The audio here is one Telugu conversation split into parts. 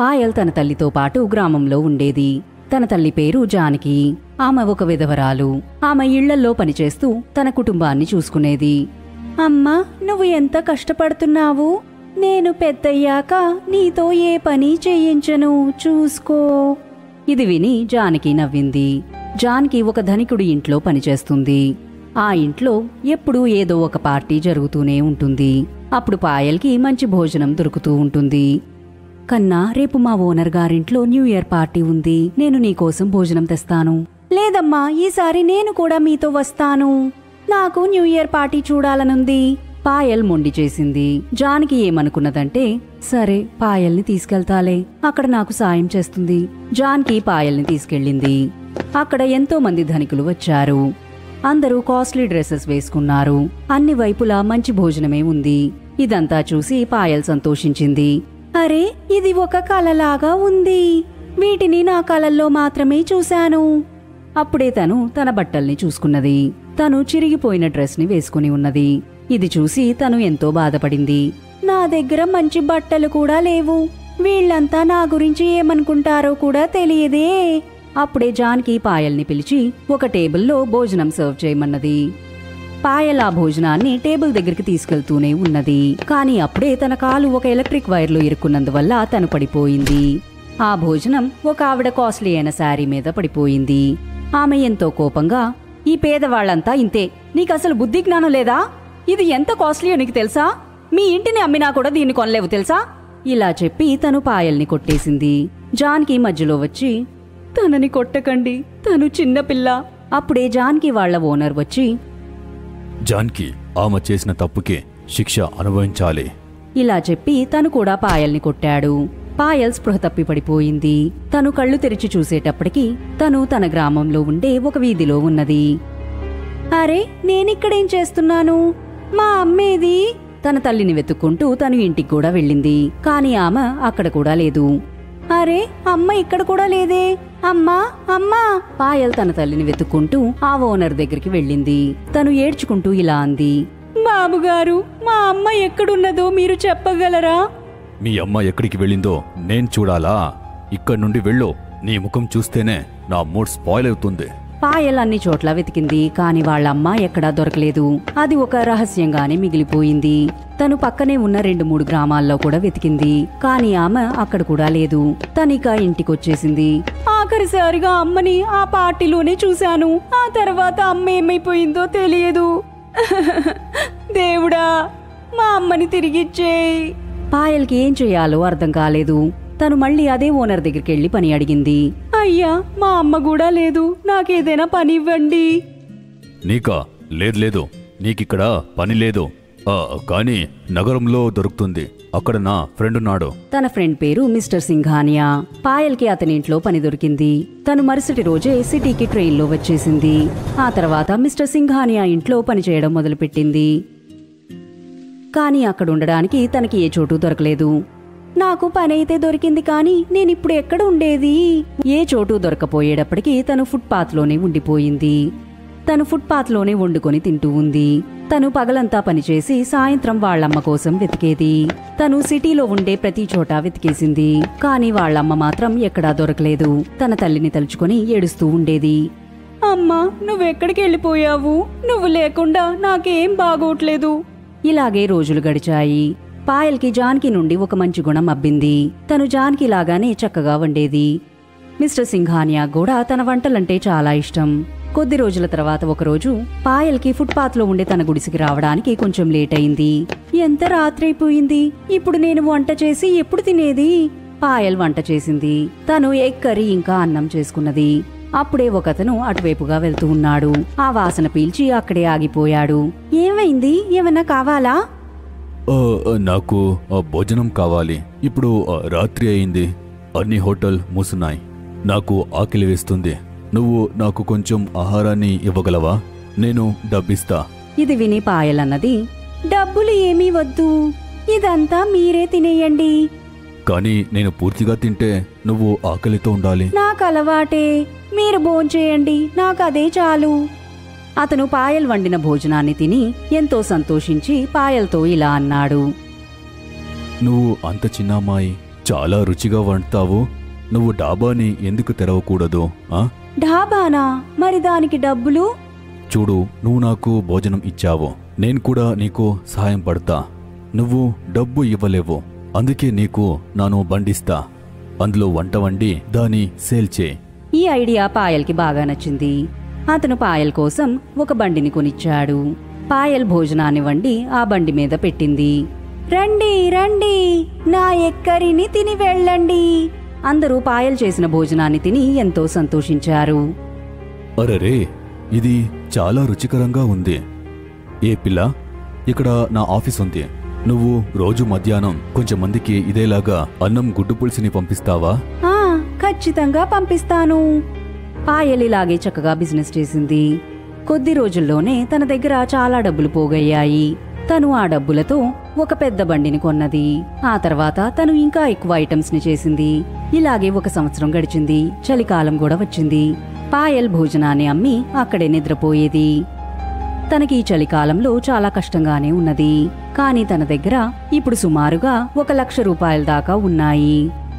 పాయల్ తన తల్లితో పాటు గ్రామంలో ఉండేది తన తల్లి పేరు జానకి ఆమె ఒక విధవరాలు ఆమె ఇళ్లల్లో పనిచేస్తూ తన కుటుంబాన్ని చూసుకునేది అమ్మా నువ్వు ఎంత కష్టపడుతున్నావు నేను పెద్దయ్యాక నీతో ఏ పని చేయించను చూసుకో ఇది విని జానకి నవ్వింది జానకి ఒక ధనికుడి ఇంట్లో పనిచేస్తుంది ఆ ఇంట్లో ఎప్పుడూ ఏదో ఒక పార్టీ జరుగుతూనే ఉంటుంది అప్పుడు పాయల్కి మంచి భోజనం దొరుకుతూ ఉంటుంది కన్నా రేపు మా ఓనర్ గారింట్లో న్యూ ఇయర్ పార్టీ ఉంది నేను నీకోసం భోజనం తెస్తాను లేదమ్మా ఈసారి నేను కూడా మీతో వస్తాను నాకు న్యూ ఇయర్ పార్టీ చూడాలనుంది పాయల్ మొండి చేసింది జానకి ఏమనుకున్నదంటే సరే పాయల్ని తీసుకెళ్తాలే అక్కడ నాకు సాయం చేస్తుంది జాన్కి పాయల్ని తీసుకెళ్ళింది అక్కడ ఎంతో మంది ధనికులు వచ్చారు అందరూ కాస్ట్లీ డ్రెస్సెస్ వేసుకున్నారు అన్ని వైపులా మంచి భోజనమే ఉంది ఇదంతా చూసి పాయల్ సంతోషించింది అరే ఇది ఒక కలలాగా ఉంది వీటిని నా కలల్లో మాత్రమే చూశాను అప్పుడే తను తన బట్టల్ని చూసుకున్నది తను చిరిగిపోయిన డ్రెస్ ని వేసుకుని ఉన్నది ఇది చూసి తను ఎంతో బాధపడింది నా దగ్గర మంచి బట్టలు కూడా లేవు వీళ్ళంతా నా గురించి ఏమనుకుంటారో కూడా తెలియదే అప్పుడే జాన్కి పాయల్ని పిలిచి ఒక టేబుల్లో భోజనం సర్వ్ చేయమన్నది పాయల్ ఆ భోజనాన్ని టేబుల్ దగ్గరికి తీసుకెళ్తూనే ఉన్నది కానీ అప్పుడే తన కాలు ఒక ఎలక్ట్రిక్ వైర్లో ఇరుక్కున్నందువల్ల తను పడిపోయింది ఆ భోజనం ఒక ఆవిడ కాస్ట్లీ అయిన శారీ మీద పడిపోయింది ఆమె ఎంతో కోపంగా ఈ పేదవాళ్లంతా ఇంతే నీకసలు బుద్ధి జ్ఞానం లేదా ఇది ఎంత కాస్ట్లీయో నీకు తెలుసా మీ ఇంటిని అమ్మినా కూడా దీన్ని కొనలేవు తెలుసా ఇలా చెప్పి తను పాయల్ని కొట్టేసింది జాన్కి మధ్యలో వచ్చి తనని కొట్టకండి తను చిన్నపిల్ల అప్పుడే జాన్కి వాళ్ళ ఓనర్ వచ్చి జాన్కి ఆమె చేసిన తప్పుకి శిక్ష అనుభవించాలి ఇలా చెప్పి తను కూడా పాయల్ని కొట్టాడు పాయల్ స్పృహ తప్పి పడిపోయింది తను కళ్ళు తెరిచి చూసేటప్పటికి తను తన గ్రామంలో ఉండే ఒక వీధిలో ఉన్నది అరే నేనిక్కడేం చేస్తున్నాను మా అమ్మేది తన తల్లిని వెతుక్కుంటూ తను ఇంటికి కూడా వెళ్ళింది కాని ఆమె అక్కడ కూడా లేదు అరే అమ్మ ఇక్కడ కూడా లేదే అమ్మా అమ్మా పాయల్ తన తల్లిని వెతుక్కుంటూ ఆ ఓనర్ దగ్గరికి వెళ్ళింది తను ఏడ్చుకుంటూ ఇలా అంది బాబుగారు మా అమ్మ ఎక్కడున్నదో మీరు చెప్పగలరా మీ అమ్మ ఎక్కడికి వెళ్ళిందో నేను చూడాలా ఇక్కడి నుండి వెళ్ళు నీ ముఖం చూస్తేనే నా మూడ్ స్పాయిల్ అవుతుంది పాయల్ అన్ని చోట్ల వెతికింది కాని వాళ్ళమ్మ ఎక్కడా దొరకలేదు అది ఒక రహస్యంగానే మిగిలిపోయింది తను పక్కనే ఉన్న రెండు మూడు గ్రామాల్లో కూడా వెతికింది కాని ఆమె అక్కడ కూడా లేదు తనిక ఇంటికొచ్చేసింది ఆఖరిసారిగా అమ్మని ఆ పార్టీలోనే చూశాను ఆ తర్వాత అమ్మ ఏమైపోయిందో తెలియదు దేవుడా మా అమ్మని తిరిగిచ్చేయి పాయల్కి ఏం చేయాలో అర్థం కాలేదు తను మళ్ళీ అదే ఓనర్ దగ్గరికి వెళ్ళి పని అడిగింది అయ్యా మా అమ్మ కూడా లేదు నాకేదైనా పని ఇవ్వండి నీకా లేదు లేదు నీకిక్కడ పని లేదు ఆ, కానీ నగరంలో దొరుకుతుంది అక్కడ నా ఫ్రెండ్ ఉన్నాడు తన ఫ్రెండ్ పేరు మిస్టర్ సింఘానియా పాయల్కి అతని ఇంట్లో పని దొరికింది తను మరుసటి రోజే సిటీకి ట్రైన్లో వచ్చేసింది ఆ తర్వాత మిస్టర్ సింఘానియా ఇంట్లో పనిచేయడం మొదలుపెట్టింది కానీ అక్కడ ఉండడానికి తనకి ఏ చోటు దొరకలేదు నాకు పని అయితే దొరికింది కానీ నేనిప్పుడు ఎక్కడ ఉండేది ఏ చోటు దొరకపోయేటప్పటికి తను ఫుట్పాత్లోనే ఉండిపోయింది తను ఫుట్పాత్లోనే వండుకొని తింటూ ఉంది తను పగలంతా పనిచేసి సాయంత్రం వాళ్ళమ్మ కోసం వెతికేది తను సిటీలో ఉండే ప్రతి చోట వెతికేసింది కానీ వాళ్ళమ్మ మాత్రం ఎక్కడా దొరకలేదు తన తల్లిని తలుచుకొని ఏడుస్తూ ఉండేది అమ్మా నువ్వెక్కడికి వెళ్ళిపోయావు నువ్వు లేకుండా నాకేం బాగోట్లేదు ఇలాగే రోజులు గడిచాయి పాయల్కి జాన్కి నుండి ఒక మంచి గుణం అబ్బింది తను జాన్కి లాగానే చక్కగా వండేది మిస్టర్ సింఘానియా కూడా తన వంటలంటే చాలా ఇష్టం కొద్ది రోజుల తర్వాత ఒకరోజు పాయల్కి ఫుట్పాత్లో ఉండే తన గుడిసికి రావడానికి కొంచెం లేట్ అయింది ఎంత రాత్రైపోయింది ఇప్పుడు నేను వంట చేసి ఎప్పుడు తినేది పాయల్ వంట చేసింది తను ఎగ్ కర్రీ ఇంకా అన్నం చేసుకున్నది అప్పుడే ఒకతను అటువైపుగా వెళ్తూ ఉన్నాడు ఆ వాసన పీల్చి అక్కడే ఆగిపోయాడు ఏమైంది ఏమన్నా కావాలా ఆ, నాకు ఆ, భోజనం కావాలి ఇప్పుడు ఆ, రాత్రి అయింది అన్ని హోటల్ మూసున్నాయి నాకు ఆకలి వేస్తుంది నువ్వు నాకు కొంచెం ఆహారాన్ని ఇవ్వగలవా నేను డబ్బిస్తా ఇది విని పాయలన్నది డబ్బులు ఏమీ వద్దు ఇదంతా మీరే తినేయండి కానీ నేను పూర్తిగా తింటే నువ్వు ఆకలితో ఉండాలి నాకు అలవాటే మీరు భోంచేయండి నాకు అదే చాలు అతను పాయల్ వండిన భోజనాన్ని తిని ఎంతో సంతోషించి పాయల్తో ఇలా అన్నాడు నువ్వు అంత చిన్న అమ్మాయి చాలా రుచిగా వండుతావు నువ్వు డాబాని ఎందుకు తెరవకూడదు ఆ ఢాబానా మరి దానికి డబ్బులు చూడు నువ్వు నాకు భోజనం ఇచ్చావు నేను కూడా నీకు సహాయం పడతా నువ్వు డబ్బు ఇవ్వలేవు అందుకే నీకు నాను బండిస్తా అందులో వంట వండి దాని సేల్ చే ఈ ఐడియా పాయల్కి బాగా నచ్చింది అతను పాయల్ కోసం ఒక బండిని కొనిచ్చాడు పాయల్ భోజనాన్ని వండి ఆ బండి మీద పెట్టింది రండి రండి నా ఎక్కరిని తిని వెళ్ళండి అందరూ పాయల్ చేసిన భోజనాన్ని తిని ఎంతో సంతోషించారు అరరే ఇది చాలా రుచికరంగా ఉంది ఏ పిల్ల ఇక్కడ నా ఆఫీస్ ఉంది నువ్వు రోజు మధ్యాహ్నం కొంచెం మందికి ఇదేలాగా అన్నం గుడ్డు పులుసుని పంపిస్తావా ఆ ఖచ్చితంగా పంపిస్తాను పాయల్ ఇలాగే చక్కగా బిజినెస్ చేసింది కొద్ది రోజుల్లోనే తన దగ్గర చాలా డబ్బులు పోగయ్యాయి తను ఆ డబ్బులతో ఒక పెద్ద బండిని కొన్నది ఆ తర్వాత తను ఇంకా ఎక్కువ ఐటమ్స్ ని చేసింది ఇలాగే ఒక సంవత్సరం గడిచింది చలికాలం కూడా వచ్చింది పాయల్ భోజనాన్ని అమ్మి అక్కడే నిద్రపోయేది తనకి ఈ చలికాలంలో చాలా కష్టంగానే ఉన్నది కానీ తన దగ్గర ఇప్పుడు సుమారుగా ఒక లక్ష రూపాయల దాకా ఉన్నాయి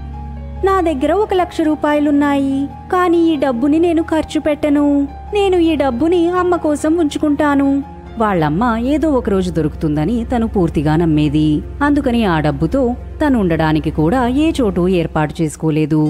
నా దగ్గర ఒక లక్ష రూపాయలున్నాయి కానీ ఈ డబ్బుని నేను ఖర్చు పెట్టను నేను ఈ డబ్బుని అమ్మ కోసం ఉంచుకుంటాను వాళ్ళమ్మ ఏదో ఒక రోజు దొరుకుతుందని తను పూర్తిగా నమ్మేది అందుకని ఆ డబ్బుతో తను ఉండడానికి కూడా ఏ చోటు ఏర్పాటు చేసుకోలేదు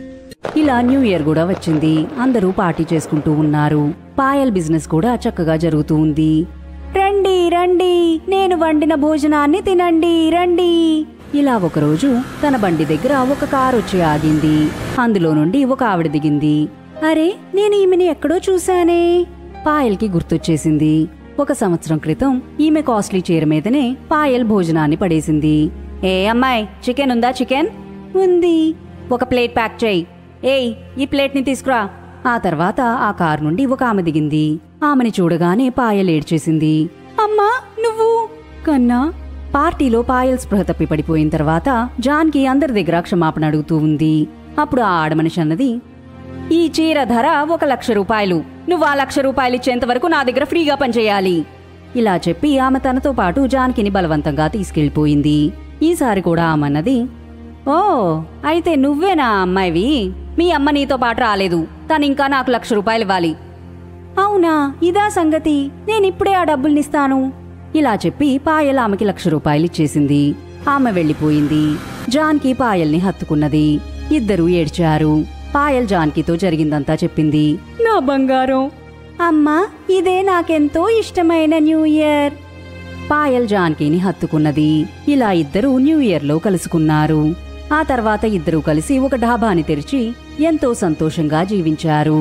ఇలా న్యూ ఇయర్ కూడా వచ్చింది అందరూ పార్టీ చేసుకుంటూ ఉన్నారు పాయల్ బిజినెస్ కూడా చక్కగా జరుగుతూ ఉంది రండి రండి నేను వండిన భోజనాన్ని తినండి రండి ఇలా ఒకరోజు తన బండి దగ్గర ఒక కారు వచ్చి ఆగింది అందులో నుండి ఒక ఆవిడ దిగింది అరే నేను ఈమెని ఎక్కడో చూశానే పాయల్కి గుర్తొచ్చేసింది ఒక సంవత్సరం క్రితం ఈమె కాస్ట్లీ చీర మీదనే పాయల్ భోజనాన్ని పడేసింది ఏ అమ్మాయి చికెన్ ఉందా చికెన్ ఉంది ఒక ప్లేట్ ప్యాక్ చేయి ఏయ్ ఈ ప్లేట్ని తీసుకురా ఆ తర్వాత ఆ కారు నుండి ఒక ఆమె దిగింది ఆమెని చూడగానే పాయల్ ఏడ్చేసింది అమ్మా నువ్వు కన్నా పార్టీలో పాయల్ స్పృహ తప్పి పడిపోయిన తర్వాత జాన్కి అందరి దగ్గర క్షమాపణ అడుగుతూ ఉంది అప్పుడు ఆ ఆడమనిషి అన్నది ఈ చీర ధర ఒక లక్ష రూపాయలు నువ్వు ఆ లక్ష రూపాయలు ఇచ్చేంత వరకు నా దగ్గర ఫ్రీగా పనిచేయాలి ఇలా చెప్పి ఆమె తనతో పాటు జానకిని బలవంతంగా తీసుకెళ్లిపోయింది ఈసారి కూడా ఆమె అన్నది ఓ అయితే నువ్వేనా ఆ అమ్మాయివి మీ అమ్మ నీతో పాటు రాలేదు తను ఇంకా నాకు లక్ష రూపాయలు ఇవ్వాలి అవునా ఇదా సంగతి నేనిప్పుడే ఆ డబ్బుల్నిస్తాను ఇలా చెప్పి పాయల్ ఆమెకి లక్ష రూపాయలు ఇచ్చేసింది ఆమె వెళ్ళిపోయింది జాన్కి పాయల్ని హత్తుకున్నది ఇద్దరూ ఏడ్చారు పాయల్ జాన్కీతో జరిగిందంతా చెప్పింది నా బంగారం అమ్మా ఇదే నాకెంతో ఇష్టమైన న్యూ ఇయర్ పాయల్ జాన్కీని హత్తుకున్నది ఇలా ఇద్దరూ న్యూ ఇయర్లో కలుసుకున్నారు ఆ తర్వాత ఇద్దరూ కలిసి ఒక ఢాబాని తెరిచి ఎంతో సంతోషంగా జీవించారు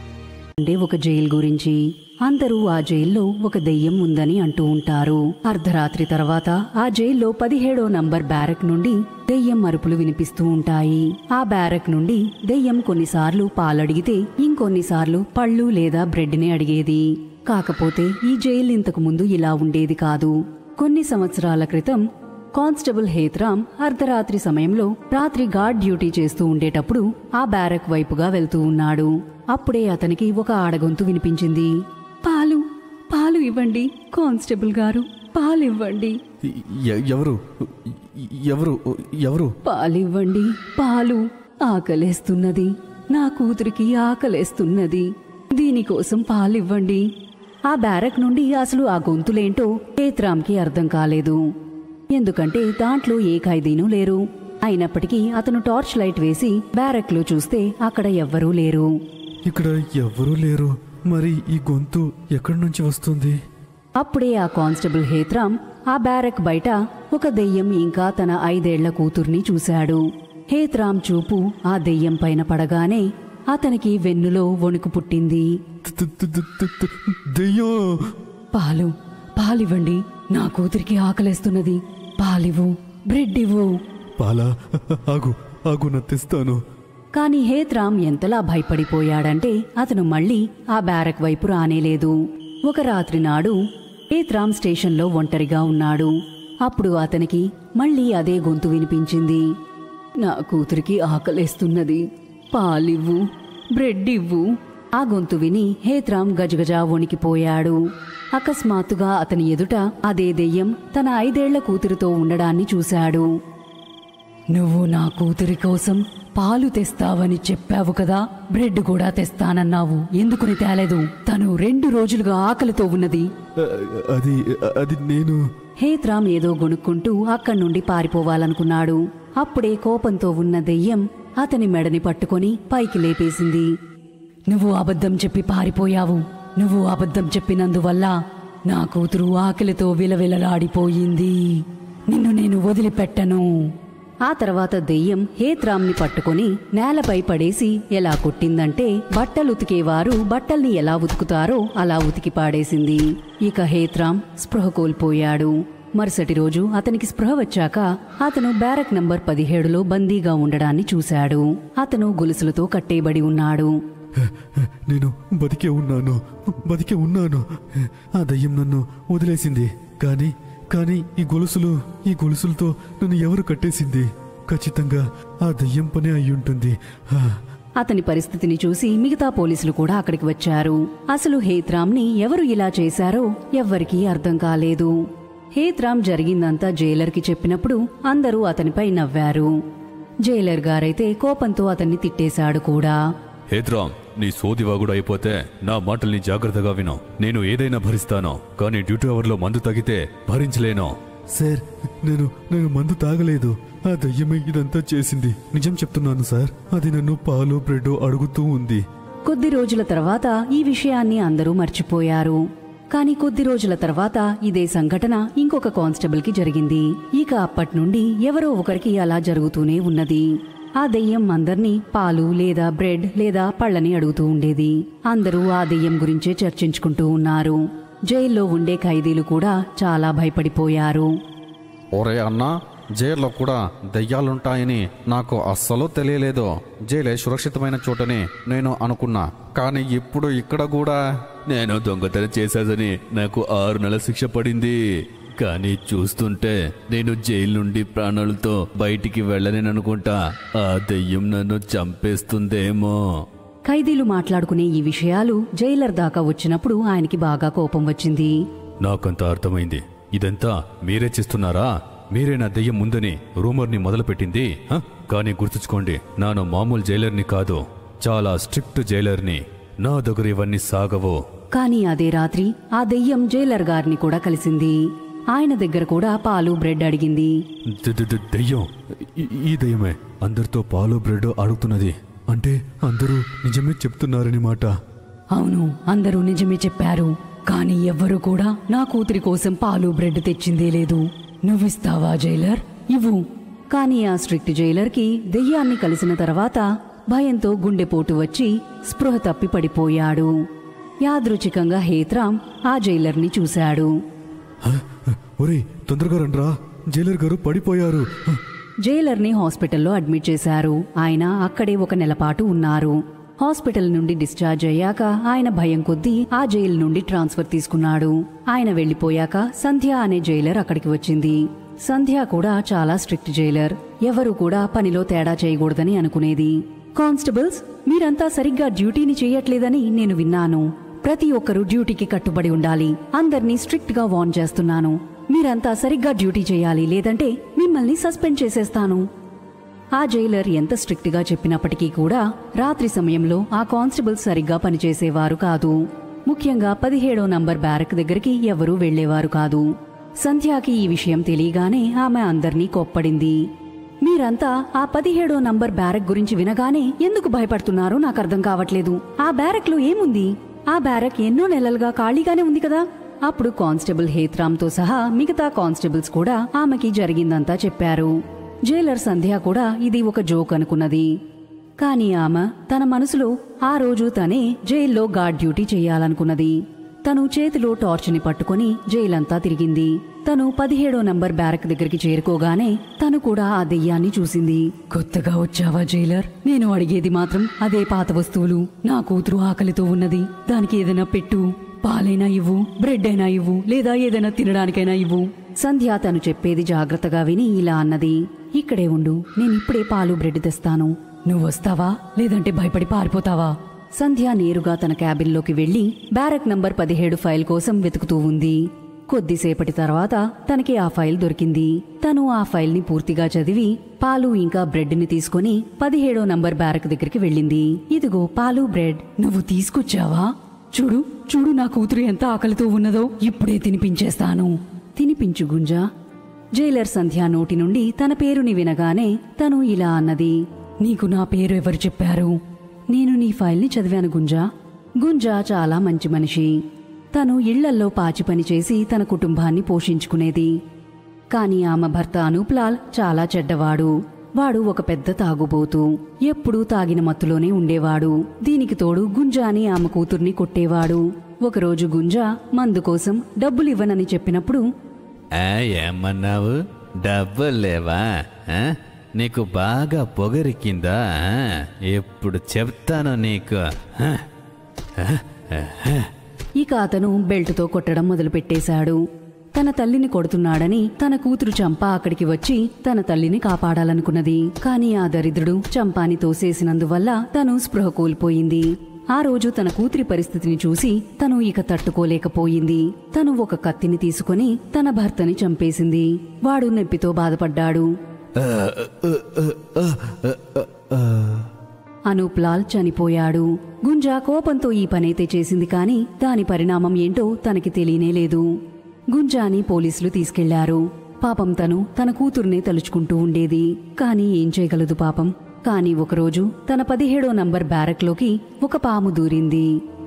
అంటే ఒక జైలు గురించి అందరూ ఆ జైల్లో ఒక దెయ్యం ఉందని అంటూ ఉంటారు అర్ధరాత్రి తర్వాత ఆ జైల్లో పదిహేడో నంబర్ బ్యారక్ నుండి దెయ్యం అరుపులు వినిపిస్తూ ఉంటాయి ఆ బ్యారక్ నుండి దెయ్యం కొన్నిసార్లు పాలడిగితే ఇంకొన్నిసార్లు పళ్ళు లేదా బ్రెడ్ని అడిగేది కాకపోతే ఈ జైలు ఇంతకు ముందు ఇలా ఉండేది కాదు కొన్ని సంవత్సరాల క్రితం కానిస్టేబుల్ హేత్రామ్ అర్ధరాత్రి సమయంలో రాత్రి గార్డ్ డ్యూటీ చేస్తూ ఉండేటప్పుడు ఆ బ్యారక్ వైపుగా వెళ్తూ ఉన్నాడు అప్పుడే అతనికి ఒక ఆడగొంతు వినిపించింది పాలు పాలు ఇవ్వండి కానిస్టేబుల్ గారు పాలు ఇవ్వండి ఎ- ఎవరు ఎవరు ఎవరు పాలివ్వండి పాలు ఆకలేస్తున్నది నా కూతురికి ఆకలేస్తున్నది దీనికోసం పాలివ్వండి ఆ బ్యారక్ నుండి అసలు ఆ గొంతులేంటో హేత్రామ్కి అర్థం కాలేదు ఎందుకంటే దాంట్లో ఏ ఖైదీనూ లేరు అయినప్పటికీ అతను టార్చ్ లైట్ వేసి బ్యారక్లో చూస్తే అక్కడ ఎవ్వరూ లేరు ఇక్కడ ఎవరూ లేరు మరి ఈ గొంతు ఎక్కడి నుంచి వస్తుంది అప్పుడే ఆ కానిస్టేబుల్ హేత్రామ్ ఆ బ్యారక్ బయట ఒక దెయ్యం ఇంకా తన ఐదేళ్ల కూతుర్ని చూశాడు హేత్రామ్ చూపు ఆ దెయ్యం పైన పడగానే అతనికి వెన్నులో వణుకు పుట్టింది త- త- త- త- త- దెయ్యం పాలు పాలివ్వండి నా కూతురికి ఆకలేస్తున్నది పాలివ్వు బ్రెడ్ ఇవ్వు పాల ఆగు ఆగు నా తెస్తాను కాని హేత్రామ్ ఎంతలా భయపడిపోయాడంటే అతను మళ్ళీ ఆ బ్యారక్ వైపు రానేలేదు ఒక రాత్రి నాడు హేత్రామ్ స్టేషన్లో ఒంటరిగా ఉన్నాడు అప్పుడు అతనికి మళ్ళీ అదే గొంతు వినిపించింది నా కూతురికి ఆకలేస్తున్నది పాలివ్వు బ్రెడ్ ఇవ్వు ఆ గొంతు విని హేత్రామ్ గజగజా వణికిపోయాడు అకస్మాత్తుగా అతని ఎదుట అదే దెయ్యం తన ఐదేళ్ల కూతురితో ఉండడాన్ని చూశాడు నువ్వు నా కూతురి కోసం పాలు తెస్తావని చెప్పావు కదా బ్రెడ్ కూడా తెస్తానన్నావు ఎందుకుని తేలేదు తను రెండు రోజులుగా ఆకలితో ఉన్నది ఆ, అది అది నేను హేత్రామ్ ఏదో గొణుక్కుంటూ అక్కడి నుండి పారిపోవాలనుకున్నాడు అప్పుడే కోపంతో ఉన్న దెయ్యం అతని మెడని పట్టుకొని పైకి లేపేసింది నువ్వు అబద్ధం చెప్పి పారిపోయావు నువ్వు అబద్ధం చెప్పినందువల్ల నా కూతురు ఆకలితో విలవిలలాడిపోయింది నిన్ను నేను వదిలిపెట్టను ఆ తర్వాత దెయ్యం హేత్రామ్ని పట్టుకొని నేలపై పడేసి ఎలా కొట్టిందంటే బట్టలు ఉతికేవారు బట్టల్ని ఎలా ఉతుకుతారో అలా ఉతికి పాడేసింది ఇక హేత్రామ్ స్పృహ కోల్పోయాడు మరుసటి రోజు అతనికి స్పృహ వచ్చాక అతను బ్యారక్ నంబర్ పదిహేడులో బందీగా ఉండడాన్ని చూశాడు అతను గొలుసులతో కట్టేయబడి ఉన్నాడు నేను బతికే ఉన్నాను బతికే ఉన్నాను ఆ దయ్యం నన్ను వదిలేసింది కానీ కానీ ఈ గొలుసులు ఈ గొలుసులతో నన్ను ఎవరు కట్టేసింది ఖచ్చితంగా ఆ దయ్యం పనే అయి ఉంటుంది ఆ, అతని పరిస్థితిని చూసి మిగతా పోలీసులు కూడా అక్కడికి వచ్చారు అసలు హేత్రామ్ని ఎవరు ఇలా చేశారో ఎవ్వరికీ అర్థం కాలేదు హేత్రామ్ జరిగిందంతా జైలర్కి చెప్పినప్పుడు అందరూ అతనిపై నవ్వారు జైలర్ గారైతే కోపంతో అతన్ని తిట్టేశాడు కూడా హేత్రామ్ నీ సోదివాగుడు అయిపోతే నా మాటల్ని జాగ్రత్తగా విను నేను ఏదైనా భరిస్తాను కానీ డ్యూటీ అవర్లో మందు తగితే భరించలేను సార్ నేను నేను మందు తాగలేదు ఆ దయ్యమే ఇదంతా చేసింది నిజం చెప్తున్నాను సార్ అది నన్ను పాలు బ్రెడ్ అడుగుతూ ఉంది కొద్ది రోజుల తర్వాత ఈ విషయాన్ని అందరూ మర్చిపోయారు కానీ కొద్ది రోజుల తర్వాత ఇదే సంఘటన ఇంకొక కానిస్టేబుల్ కి జరిగింది ఇక అప్పటి నుండి ఎవరో ఒకరికి అలా జరుగుతూనే ఉన్నది ఆ దెయ్యం అందర్నీ పాలు లేదా బ్రెడ్ లేదా పళ్ళని అడుగుతూ ఉండేది అందరూ ఆ దెయ్యం గురించే చర్చించుకుంటూ ఉన్నారు జైల్లో ఉండే ఖైదీలు కూడా చాలా భయపడిపోయారు ఒరే అన్నా జైల్లో కూడా దెయ్యాలుంటాయని నాకు అస్సలు తెలియలేదు జైలే సురక్షితమైన చోటని నేను అనుకున్నా కానీ ఇప్పుడు ఇక్కడ కూడా నేను దొంగతనం చేశాదని నాకు ఆరు నెలల శిక్ష పడింది కానీ చూస్తుంటే నేను జైలు నుండి ప్రాణాలతో బయటికి వెళ్ళలేననుకుంటా ఆ దెయ్యం నన్ను చంపేస్తుందేమో ఖైదీలు మాట్లాడుకునే ఈ విషయాలు జైలర్ దాకా వచ్చినప్పుడు ఆయనకి బాగా కోపం వచ్చింది నాకంత అర్థమైంది ఇదంతా మీరే చేస్తున్నారా మీరే నా దెయ్యం ముందని రూమర్ని మొదలుపెట్టింది హ? కానీ గుర్తుంచుకోండి నాను మామూలు జైలర్ని కాదు చాలా స్ట్రిక్ట్ జైలర్ని నా దగ్గర ఇవన్నీ సాగవు కానీ అదే రాత్రి ఆ దెయ్యం జైలర్ గారిని కూడా కలిసింది ఆయన దగ్గర కూడా పాలు బ్రెడ్ అడిగింది ద- ద- ద- దెయ్యం ఈ- ఈ దెయ్యమే అందరితో పాలు బ్రెడ్ అడుగుతున్నది అంటే అందరూ నిజమే చెప్తున్నారని మాట అవును అందరూ నిజమే చెప్పారు కానీ ఎవ్వరూ కూడా నా కూతురి కోసం పాలు బ్రెడ్ తెచ్చిందే లేదు నువ్విస్తావా జైలర్ ఇవ్వు కానీ ఆ స్ట్రిక్ట్ జైలర్కి దెయ్యాన్ని కలిసిన తర్వాత భయంతో గుండెపోటు వచ్చి స్పృహ తప్పి పడిపోయాడు యాదృచ్ఛికంగా హేత్రామ్ ఆ జైలర్ని చూశాడు హ? ఒరే తొందరగా రండ్రా జైలర్ గారు పడిపోయారు హ! జైలర్ని హాస్పిటల్లో అడ్మిట్ చేశారు ఆయన అక్కడే ఒక నెలపాటు ఉన్నారు హాస్పిటల్ నుండి డిశ్చార్జ్ అయ్యాక ఆయన భయం కొద్దీ ఆ జైలు నుండి ట్రాన్స్ఫర్ తీసుకున్నాడు ఆయన వెళ్లిపోయాక సంధ్య అనే జైలర్ అక్కడికి వచ్చింది సంధ్య కూడా చాలా స్ట్రిక్ట్ జైలర్ ఎవరు కూడా పనిలో తేడా చేయకూడదని అనుకునేది కానిస్టేబుల్స్ మీరంతా సరిగ్గా డ్యూటీని చేయట్లేదని నేను విన్నాను ప్రతి ఒక్కరూ డ్యూటీకి కట్టుబడి ఉండాలి అందర్నీ స్ట్రిక్ట్ గా వార్న్ చేస్తున్నాను మీరంతా సరిగ్గా డ్యూటీ చేయాలి లేదంటే మిమ్మల్ని సస్పెండ్ చేసేస్తాను ఆ జైలర్ ఎంత స్ట్రిక్ట్ గా చెప్పినప్పటికీ కూడా రాత్రి సమయంలో ఆ కానిస్టేబుల్ సరిగ్గా పనిచేసేవారు కాదు ముఖ్యంగా పదిహేడో నంబర్ బ్యారక్ దగ్గరికి ఎవరూ వెళ్లేవారు కాదు సంధ్యాకి ఈ విషయం తెలియగానే ఆమె అందర్నీ కోప్పడింది మీరంతా ఆ పదిహేడో నంబర్ బ్యారక్ గురించి వినగానే ఎందుకు భయపడుతున్నారో నాకు అర్థం కావట్లేదు ఆ బ్యారక్ లో ఏముంది ఆ బ్యారక్ ఎన్నో నెలలుగా ఖాళీగానే ఉంది కదా అప్పుడు కానిస్టేబుల్ హేత్రామ్తో సహా మిగతా కానిస్టేబుల్స్ కూడా ఆమెకి జరిగిందంతా చెప్పారు జైలర్ సంధ్య కూడా ఇది ఒక జోక్ అనుకున్నది కానీ ఆమె తన మనసులో ఆ రోజు తనే జైల్లో గార్డ్ డ్యూటీ చేయాలనుకున్నది తను చేతిలో టార్చ్ని పట్టుకొని జైలంతా తిరిగింది తను పదిహేడో నంబర్ బ్యారక్ దగ్గరికి చేరుకోగానే తను కూడా ఆ దెయ్యాన్ని చూసింది కొత్తగా వచ్చావా జైలర్ నేను అడిగేది మాత్రం అదే పాత వస్తువులు నా కూతురు ఆకలితో ఉన్నది దానికి ఏదైనా పెట్టు పాలైనా ఇవ్వు బ్రెడ్ అయినా ఇవ్వు లేదా ఏదైనా తినడానికైనా ఇవ్వు సంధ్య తను చెప్పేది జాగ్రత్తగా విని ఇలా అన్నది ఇక్కడే ఉండు నేనిప్పుడే పాలు బ్రెడ్ తెస్తాను నువ్వు వస్తావా లేదంటే భయపడి పారిపోతావా సంధ్య నేరుగా తన క్యాబిన్లోకి వెళ్లి బ్యారక్ నంబర్ పదిహేడు ఫైల్ కోసం వెతుకుతూ ఉంది కొద్దిసేపటి తర్వాత తనకి ఆ ఫైల్ దొరికింది తను ఆ ఫైల్ని పూర్తిగా చదివి పాలు ఇంకా బ్రెడ్ని తీసుకొని పదిహేడో నంబర్ బ్యారక్ దగ్గరికి వెళ్ళింది ఇదిగో పాలు బ్రెడ్ నువ్వు తీసుకొచ్చావా చూడు చూడు నా కూతురు ఎంత ఆకలితో ఉన్నదో ఇప్పుడే తినిపించేస్తాను తినిపించు గుంజా జైలర్ సంధ్య నోటి నుండి తన పేరుని వినగానే తను ఇలా అన్నది నీకు నా పేరు ఎవరు చెప్పారు నేను నీ ఫైల్ని చదివాను గుంజా గుంజా చాలా మంచి మనిషి తను ఇళ్లల్లో పాచి పని చేసి తన కుటుంబాన్ని పోషించుకునేది కాని ఆమె భర్త అనూప్లాల్ చాలా చెడ్డవాడు వాడు ఒక పెద్ద తాగుబోతు ఎప్పుడూ తాగిన మత్తులోనే ఉండేవాడు దీనికి తోడు గుంజాని ఆమె కూతుర్ని కొట్టేవాడు ఒకరోజు గుంజా మందు కోసం డబ్బులివ్వనని చెప్పినప్పుడు ఆ, ఏమన్నావు డబ్బులు లేవా ఆ? నీకు బాగా పొగరికిందా ఆ? ఇప్పుడు చెప్తాను నీకు ఆ? ఇక అతను బెల్టుతో కొట్టడం మొదలుపెట్టేశాడు తన తల్లిని కొడుతున్నాడని తన కూతురు చంప అక్కడికి వచ్చి తన తల్లిని కాపాడాలనుకున్నది కాని ఆ దరిద్రుడు చంపాని తోసేసినందువల్ల తను స్పృహ కోల్పోయింది ఆ రోజు తన కూతురి పరిస్థితిని చూసి తను ఇక తట్టుకోలేకపోయింది తను ఒక కత్తిని తీసుకుని తన భర్తని చంపేసింది వాడు నొప్పితో బాధపడ్డాడు అనూప్లాల్ చనిపోయాడు గుంజా కోపంతో ఈ పనైతే చేసింది కాని దాని పరిణామం ఏంటో తనకి తెలియనేలేదు గుంజాని పోలీసులు తీసుకెళ్లారు పాపం తను తన కూతుర్నే తలుచుకుంటూ ఉండేది కాని ఏం చేయగలదు పాపం కాని ఒకరోజు తన పదిహేడో నంబర్ బ్యారక్లోకి ఒక పాము దూరింది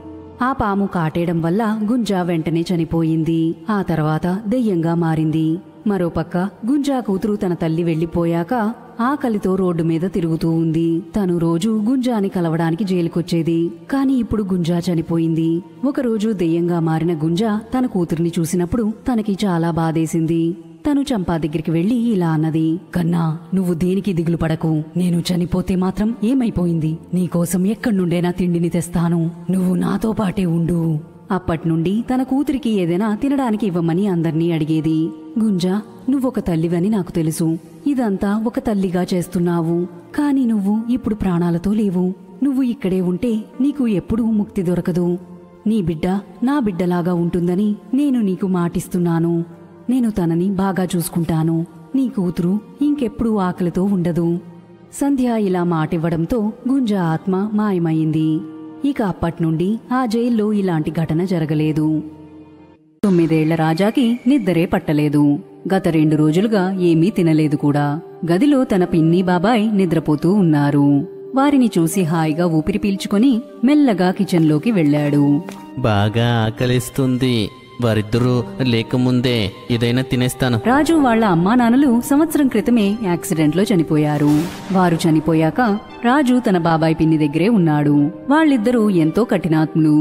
ఆ పాము కాటేయడం వల్ల గుంజా వెంటనే చనిపోయింది ఆ తర్వాత దెయ్యంగా మారింది మరోపక్క గుంజా కూతురు తన తల్లి వెళ్లిపోయాక ఆకలితో రోడ్డు మీద తిరుగుతూ ఉంది తను రోజు గుంజాని కలవడానికి జైలుకొచ్చేది కాని ఇప్పుడు గుంజా చనిపోయింది ఒకరోజు దెయ్యంగా మారిన గుంజా తన కూతురిని చూసినప్పుడు తనకి చాలా బాధేసింది తను చంపా దగ్గరికి వెళ్లి ఇలా అన్నది కన్నా నువ్వు దేనికి దిగులు పడకు నేను చనిపోతే మాత్రం ఏమైపోయింది నీకోసం ఎక్కడి నుండైనా తిండిని తెస్తాను నువ్వు నాతో పాటే ఉండు అప్పట్నుండి తన కూతురికి ఏదైనా తినడానికి ఇవ్వమని అందర్నీ అడిగేది గుంజా నువ్వొక తల్లివని నాకు తెలుసు ఇదంతా ఒక తల్లిగా చేస్తున్నావు కాని నువ్వు ఇప్పుడు ప్రాణాలతో లేవు నువ్వు ఇక్కడే ఉంటే నీకు ఎప్పుడూ ముక్తి దొరకదు నీ బిడ్డ నా బిడ్డలాగా ఉంటుందని నేను నీకు మాటిస్తున్నాను నేను తనని బాగా చూసుకుంటాను నీ కూతురు ఇంకెప్పుడూ ఆకలితో ఉండదు సంధ్య ఇలా మాటివ్వడంతో గుంజ ఆత్మ మాయమైంది ఇక అప్పట్నుండి ఆ జైల్లో ఇలాంటి ఘటన జరగలేదు తొమ్మిదేళ్ల రాజాకి నిద్దరే పట్టలేదు గత రెండు రోజులుగా ఏమీ తినలేదు కూడా గదిలో తన పిన్ని బాబాయ్ నిద్రపోతూ ఉన్నారు వారిని చూసి హాయిగా ఊపిరి పీల్చుకొని మెల్లగా కిచెన్లోకి వెళ్ళాడు బాగా ఆకలిస్తుంది వారిద్దరూ లేకముందే ఏదైనా తినేస్తాను రాజు వాళ్ళ అమ్మా నాన్నలు సంవత్సరం క్రితమే యాక్సిడెంట్లో చనిపోయారు వారు చనిపోయాక రాజు తన బాబాయ్ పిన్ని దగ్గరే ఉన్నాడు వాళ్ళిద్దరూ ఎంతో కఠినాత్ములు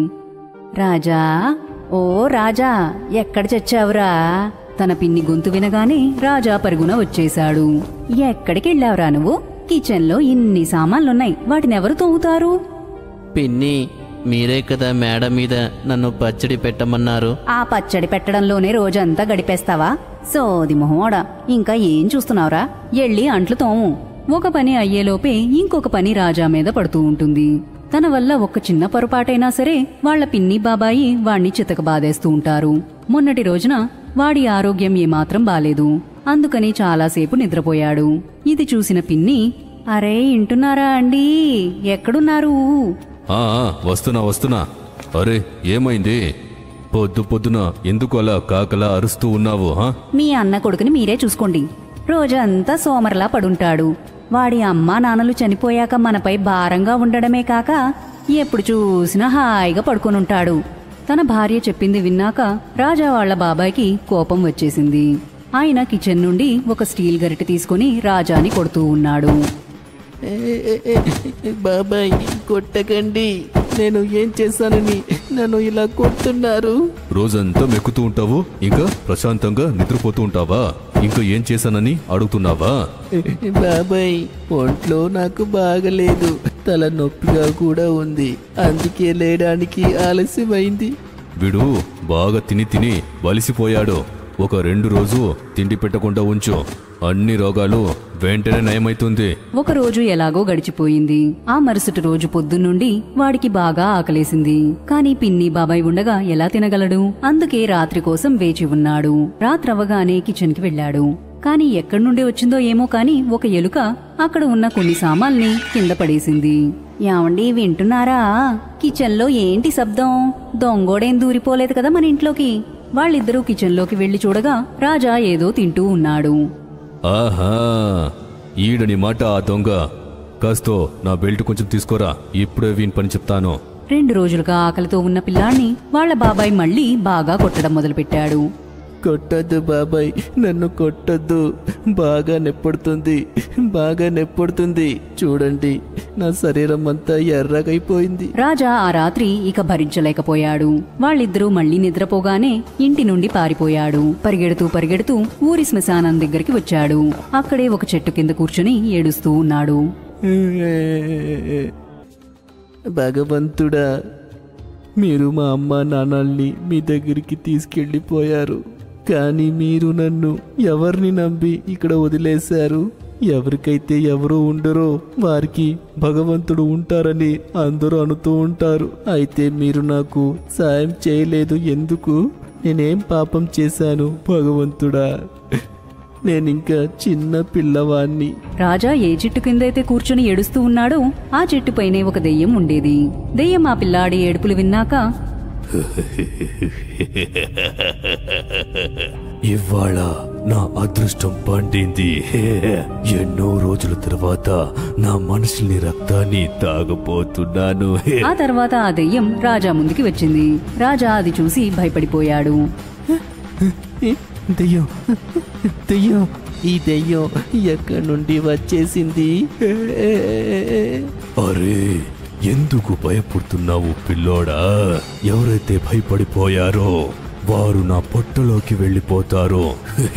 రాజా ఓ రాజా ఎక్కడ చచ్చావురా తన పిన్ని గొంతు వినగానే రాజా పరుగున వచ్చేశాడు ఎక్కడికెళ్ళావురా నువ్వు కిచెన్లో ఇన్ని సామాన్లున్నాయి వాటినెవరు తోముతారు పిన్ని మీరే కదా మేడ మీద నన్ను పచ్చడి పెట్టమన్నారు ఆ పచ్చడి పెట్టడంలోనే రోజంతా గడిపేస్తావా సోది మొహోడా ఇంకా ఏం చూస్తున్నావురా ఎళ్ళి అంట్లు తోము ఒక పని అయ్యేలోపే ఇంకొక పని రాజా మీద పడుతూ ఉంటుంది తన వల్ల ఒక్క చిన్న పొరపాటైనా సరే వాళ్ళ పిన్ని బాబాయి వాణ్ణి చితక బాధేస్తూ ఉంటారు మొన్నటి రోజున వాడి ఆరోగ్యం ఏమాత్రం బాలేదు అందుకని చాలాసేపు నిద్రపోయాడు ఇది చూసిన పిన్ని అరే ఇంటున్నారా అండి ఎక్కడున్నారు ఆ, ఆ, వస్తున్నా వస్తున్నా అరే ఏమైంది పొద్దు పొద్దున ఎందుకు అలా కాకలా అరుస్తూ ఉన్నావు హా మీ అన్న కొడుకుని మీరే చూసుకోండి రోజంతా సోమర్లా పడుంటాడు వాడి అమ్మా నాన్నలు చనిపోయాక మనపై భారంగా ఉండడమే కాక ఎప్పుడు చూసినా హాయిగా పడుకొనుంటాడు తన భార్య చెప్పింది విన్నాక రాజా వాళ్ళ బాబాయ్కి కోపం వచ్చేసింది ఆయన కిచెన్ నుండి ఒక స్టీల్ గరిటె తీసుకుని రాజాని కొడుతూ ఉన్నాడు బాబాయ్ కొట్టకండి నేను ఏం చేశానని నన్ను ఇలా కొడుతున్నారు రోజంతా మెక్కుతూ ఉంటావు ఇంకా ప్రశాంతంగా నిద్రపోతూ ఉంటావా ఇంకా ఏం చేశానని అడుగుతున్నావా బాబాయ్ ఒంట్లో నాకు బాగలేదు తల నొప్పిగా కూడా ఉంది అందుకే లేయడానికి ఆలస్యమైంది వీడు బాగా తిని తిని వలిసిపోయాడు ఒక రెండు రోజు తిండి పెట్టకుండా ఉంచు అన్ని రోగాలు వెంటనే నయమైతుంది ఒకరోజు ఎలాగో గడిచిపోయింది ఆ మరుసటి రోజు పొద్దున్నుండి వాడికి బాగా ఆకలేసింది కాని పిన్ని బాబాయ్ ఉండగా ఎలా తినగలడు అందుకే రాత్రి కోసం వేచి ఉన్నాడు రాత్రవగానే కిచెన్ కి వెళ్లాడు కాని ఎక్కడి నుండి వచ్చిందో ఏమో కాని ఒక ఎలుక అక్కడ ఉన్న కొన్ని సామాల్ని కింద పడేసింది ఏమండి వింటున్నారా కిచెన్ లో ఏంటి శబ్దం దొంగోడేం దూరిపోలేదు కదా మన ఇంట్లోకి వాళ్ళిద్దరూ కిచెన్ లోకి వెళ్లి చూడగా రాజా ఏదో తింటూ ఉన్నాడు ఆహా ఈడని మాట ఆ దొంగ కాస్తో నా బెల్ట్ కొంచెం తీసుకోరా ఇప్పుడే వీని పని చెప్తాను రెండు రోజులుగా ఆకలితో ఉన్న పిల్లాన్ని వాళ్ళ బాబాయ్ మళ్ళీ బాగా కొట్టడం మొదలుపెట్టాడు కొట్టద్దు బాబాయ్ నన్ను కొట్టద్దు బాగా నెప్పడుతుంది బాగా నెప్పడుతుంది చూడండి నా శరీరం అంతా ఎర్రగైపోయింది రాజా ఆ రాత్రి ఇక భరించలేకపోయాడు వాళ్ళిద్దరూ మళ్ళీ నిద్రపోగానే ఇంటి నుండి పారిపోయాడు పరిగెడుతూ పరిగెడుతూ ఊరి శ్మశానం దగ్గరికి వచ్చాడు అక్కడే ఒక చెట్టు కింద కూర్చుని ఏడుస్తూ ఉన్నాడు భగవంతుడా మీరు మా అమ్మ నాన్నల్ని మీ దగ్గరికి తీసుకెళ్ళిపోయారు కానీ మీరు నన్ను ఎవరిని నమ్మి ఇక్కడ వదిలేశారు ఎవరికైతే ఎవరు ఉండరో వారికి భగవంతుడు ఉంటారని అందరూ అనుతూ ఉంటారు అయితే మీరు నాకు సాయం చేయలేదు ఎందుకు నేనేం పాపం చేశాను భగవంతుడా నేనింకా చిన్న పిల్లవాణ్ణి రాజా ఏ చెట్టు కిందైతే కూర్చుని ఏడుస్తూ ఉన్నాడో ఆ చెట్టుపైనే ఒక దెయ్యం ఉండేది దెయ్యం ఆ పిల్లాడి ఏడుపులు విన్నాక ఇవాళ నా అదృష్టం పండింది ఎన్నో రోజుల తర్వాత నా మనుషుల్ని రక్తాన్ని తాగబోతున్నాను ఆ తర్వాత ఆ దెయ్యం రాజా ముందుకి వచ్చింది రాజా అది చూసి భయపడిపోయాడు దెయ్యం దెయ్యం ఈ దెయ్యం ఎక్కడి నుండి వచ్చేసింది అరే ఎందుకు భయపడుతున్నావు పిల్లోడా ఎవరైతే భయపడిపోయారో వారు నా పొట్టలోకి వెళ్ళిపోతారు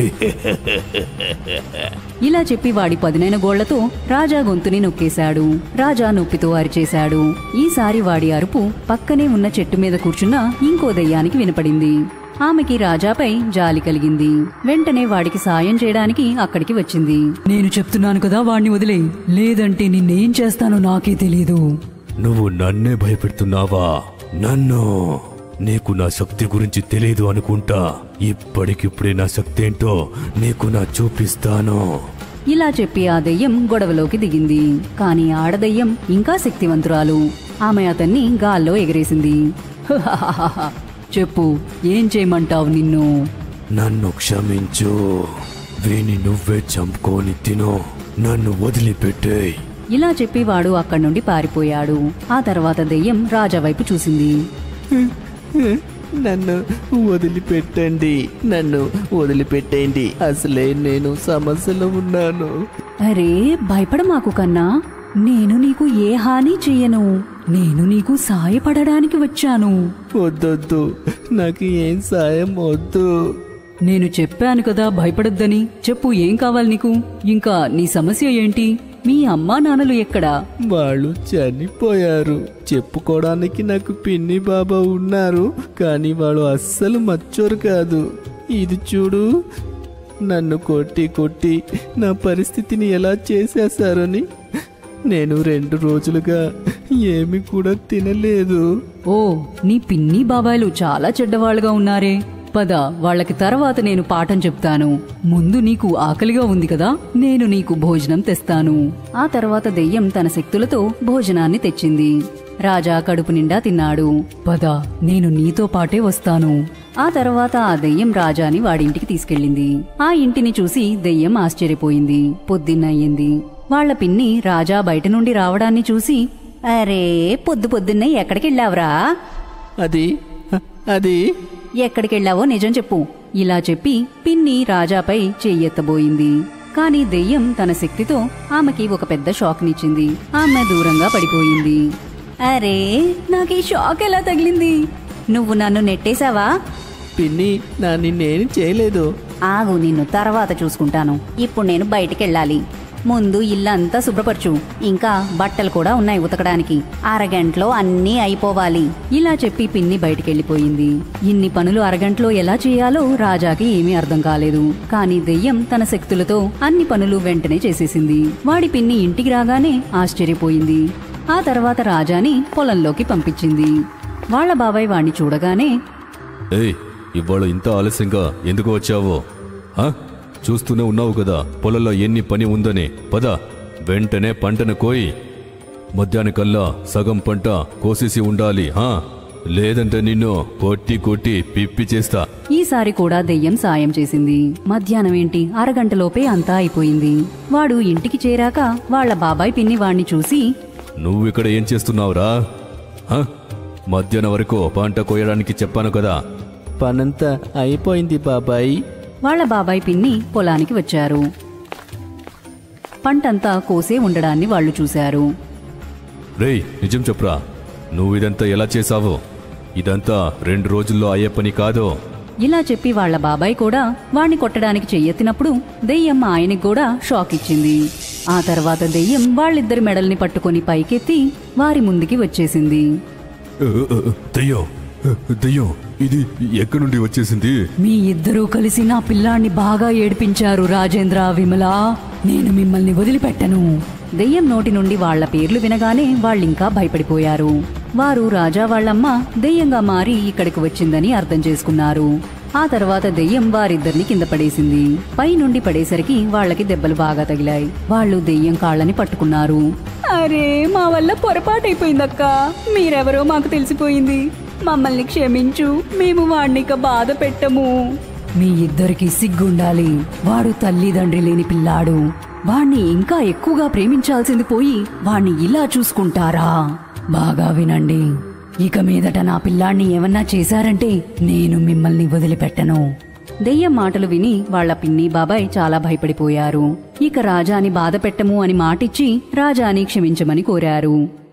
ఇలా చెప్పి వాడి పదునైన గోళ్లతో రాజా గొంతుని నొక్కేశాడు రాజా నొప్పితో అరిచేశాడు ఈసారి వాడి అరుపు పక్కనే ఉన్న చెట్టు మీద కూర్చున్న ఇంకో దయ్యానికి వినపడింది ఆమెకి రాజాపై జాలి కలిగింది వెంటనే వాడికి సాయం చేయడానికి అక్కడికి వచ్చింది నేను చెప్తున్నాను కదా వాణ్ణి వదిలే లేదంటే నిన్నేం చేస్తానో నాకే తెలియదు నువ్వు నన్నే భయపెడుతున్నావా నన్ను నీకు నా శక్తి గురించి తెలియదు అనుకుంటా ఇప్పటికిప్పుడే నా శక్తి ఏంటో నీకు నా చూపిస్తాను ఇలా చెప్పి ఆ దెయ్యం గొడవలోకి దిగింది కాని ఆడదయ్యం ఇంకా శక్తివంతురాలు ఆమె అతన్ని గాల్లో ఎగరేసింది "హహహహహ. చెప్పు ఏం చేయమంటావు నిన్ను నన్ను క్షమించు వీని నువ్వే చంపుకొని తిను నన్ను వదిలిపెట్టేయ్ ఇలా చెప్పి వాడు అక్కడి నుండి పారిపోయాడు ఆ తర్వాత దెయ్యం రాజా వైపు చూసింది నన్ను వదిలిపెట్టండి నన్ను వదిలిపెట్టేయండి అసలే నేను సమస్యలో ఉన్నాను అరే భయపడమాకు కన్నా నేను నీకు ఏ హాని చెయ్యను నేను నీకు సాయపడడానికి వచ్చాను వద్దొద్దు నాకు ఏం సాయం వద్దు నేను చెప్పాను కదా భయపడొద్దని చెప్పు ఏం కావాలి నీకు ఇంకా నీ సమస్య ఏంటి మీ అమ్మా నాన్నలు ఎక్కడా వాళ్ళు చనిపోయారు చెప్పుకోవడానికి నాకు పిన్ని బాబా ఉన్నారు కానీ వాళ్ళు అస్సలు మచ్చోరు కాదు ఇది చూడు నన్ను కొట్టి కొట్టి నా పరిస్థితిని ఎలా చేసేశారని నేను రెండు రోజులుగా ఏమి కూడా తినలేదు ఓ నీ పిన్ని బాబాయిలు చాలా చెడ్డవాళ్ళుగా ఉన్నారే పద వాళ్ళకి తర్వాత నేను పాఠం చెప్తాను ముందు నీకు ఆకలిగా ఉంది కదా నేను నీకు భోజనం తెస్తాను ఆ తర్వాత దెయ్యం తన శక్తులతో భోజనాన్ని తెచ్చింది రాజా కడుపు నిండా తిన్నాడు పద నేను నీతో పాటే వస్తాను ఆ తర్వాత ఆ దెయ్యం రాజాని వాడింటికి తీసుకెళ్ళింది ఆ ఇంటిని చూసి దెయ్యం ఆశ్చర్యపోయింది పొద్దున్నయ్యింది వాళ్ళ పిన్ని రాజా బయట నుండి రావడాన్ని చూసి అరే పొద్దు పొద్దున్నే ఎక్కడికెళ్ళావురా అది అది ఎక్కడికెళ్ళావో నిజం చెప్పు ఇలా చెప్పి పిన్ని రాజాపై చెయ్యెత్తబోయింది కాని దెయ్యం తన శక్తితో ఆమెకి ఒక పెద్ద షాక్నిచ్చింది ఆమె దూరంగా పడిపోయింది అరే నాకు ఈ షాక్ ఎలా తగిలింది నువ్వు నన్ను నెట్టేశావా పిన్ని నా నిన్నేం చేయలేదు ఆగు నిన్ను తర్వాత చూసుకుంటాను ఇప్పుడు నేను బయటికెళ్ళాలి ముందు ఇల్లంతా శుభ్రపరచు ఇంకా బట్టలు కూడా ఉన్నాయి ఉతకడానికి అరగంటలో అన్నీ అయిపోవాలి ఇలా చెప్పి పిన్ని బయటికెళ్ళిపోయింది ఇన్ని పనులు అరగంటలో ఎలా చేయాలో రాజాకి ఏమీ అర్థం కాలేదు కానీ దెయ్యం తన శక్తులతో అన్ని పనులు వెంటనే చేసేసింది వాడి పిన్ని ఇంటికి రాగానే ఆశ్చర్యపోయింది ఆ తర్వాత రాజాని పొలంలోకి పంపించింది వాళ్ళ బాబాయ్ వాణ్ణి చూడగానే ఏయ్ ఇవాళ ఇంత ఆలస్యంగా ఎందుకు వచ్చావో హ? చూస్తూనే ఉన్నావు కదా పొలంలో ఎన్ని పని ఉందని పద వెంటనే పంటను కోయి మధ్యాహ్నకల్లా సగం పంట కోసేసి ఉండాలి హా లేదంటే నిన్ను కొట్టి కొట్టి పిప్పి చేస్తా ఈసారి కూడా దెయ్యం సాయం చేసింది మధ్యాహ్నం ఏంటి అరగంటలోపే అంతా అయిపోయింది వాడు ఇంటికి చేరాక వాళ్ళ బాబాయ్ పిన్ని వాణ్ణి చూసి నువ్వు ఇక్కడ ఏం చేస్తున్నావురా హ? మధ్యాహ్నం వరకు పంట కోయడానికి చెప్పాను కదా పనంతా అయిపోయింది బాబాయ్ వాళ్ళ బాబాయ్ పిన్ని పొలానికి వచ్చారు పంటంతా కోసే ఉండడాన్ని వాళ్ళు చూశారు రేయ్ నిజం చెప్పురా నువ్వు ఇదంతా ఎలా చేశావు ఇదంతా రెండు రోజుల్లో అయ్యే పని కాదు ఇలా చెప్పి వాళ్ళ బాబాయ్ కూడా వాణ్ణి కొట్టడానికి చెయ్యెత్తినప్పుడు దెయ్యం ఆయనకి కూడా షాక్ ఇచ్చింది ఆ తర్వాత దెయ్యం వాళ్ళిద్దరి మెడల్ని పట్టుకొని పైకెత్తి వారి ముందుకి వచ్చేసింది దయ్యం దయ్యం ఇది ఎక్కడి నుండి వచ్చేసింది మీ ఇద్దరూ కలిసి నా పిల్లాన్ని బాగా ఏడిపించారు రాజేంద్ర విమల నేను మిమ్మల్ని వదిలిపెట్టను దెయ్యం నోటి నుండి వాళ్ళ పేర్లు వినగానే వాళ్ళింకా భయపడిపోయారు వారు రాజా వాళ్ళమ్మ దెయ్యంగా మారి ఇక్కడికి వచ్చిందని అర్థం చేసుకున్నారు ఆ తర్వాత దెయ్యం వారిద్దరిని కింద పడేసింది పై నుండి పడేసరికి వాళ్ళకి దెబ్బలు బాగా తగిలాయి వాళ్ళు దెయ్యం కాళ్ళని పట్టుకున్నారు అరే మా వల్ల పొరపాటైపోయిందక్క మీరెవరో మాకు తెలిసిపోయింది మమ్మల్ని క్షమించు మేము వాణ్ణి ఇక బాధ పెట్టము మీ ఇద్దరికి సిగ్గుండాలి వాడు తల్లిదండ్రి లేని పిల్లాడు వాణ్ణి ఇంకా ఎక్కువగా ప్రేమించాల్సింది పోయి వాణ్ణి ఇలా చూసుకుంటారా బాగా వినండి ఇక మీదట నా పిల్లాన్ని ఏమన్నా చేశారంటే నేను మిమ్మల్ని వదిలిపెట్టను దెయ్యం మాటలు విని వాళ్ళ పిన్ని బాబాయ్ చాలా భయపడిపోయారు ఇక రాజాని బాధ పెట్టము అని మాటిచ్చి రాజాని క్షమించమని కోరారు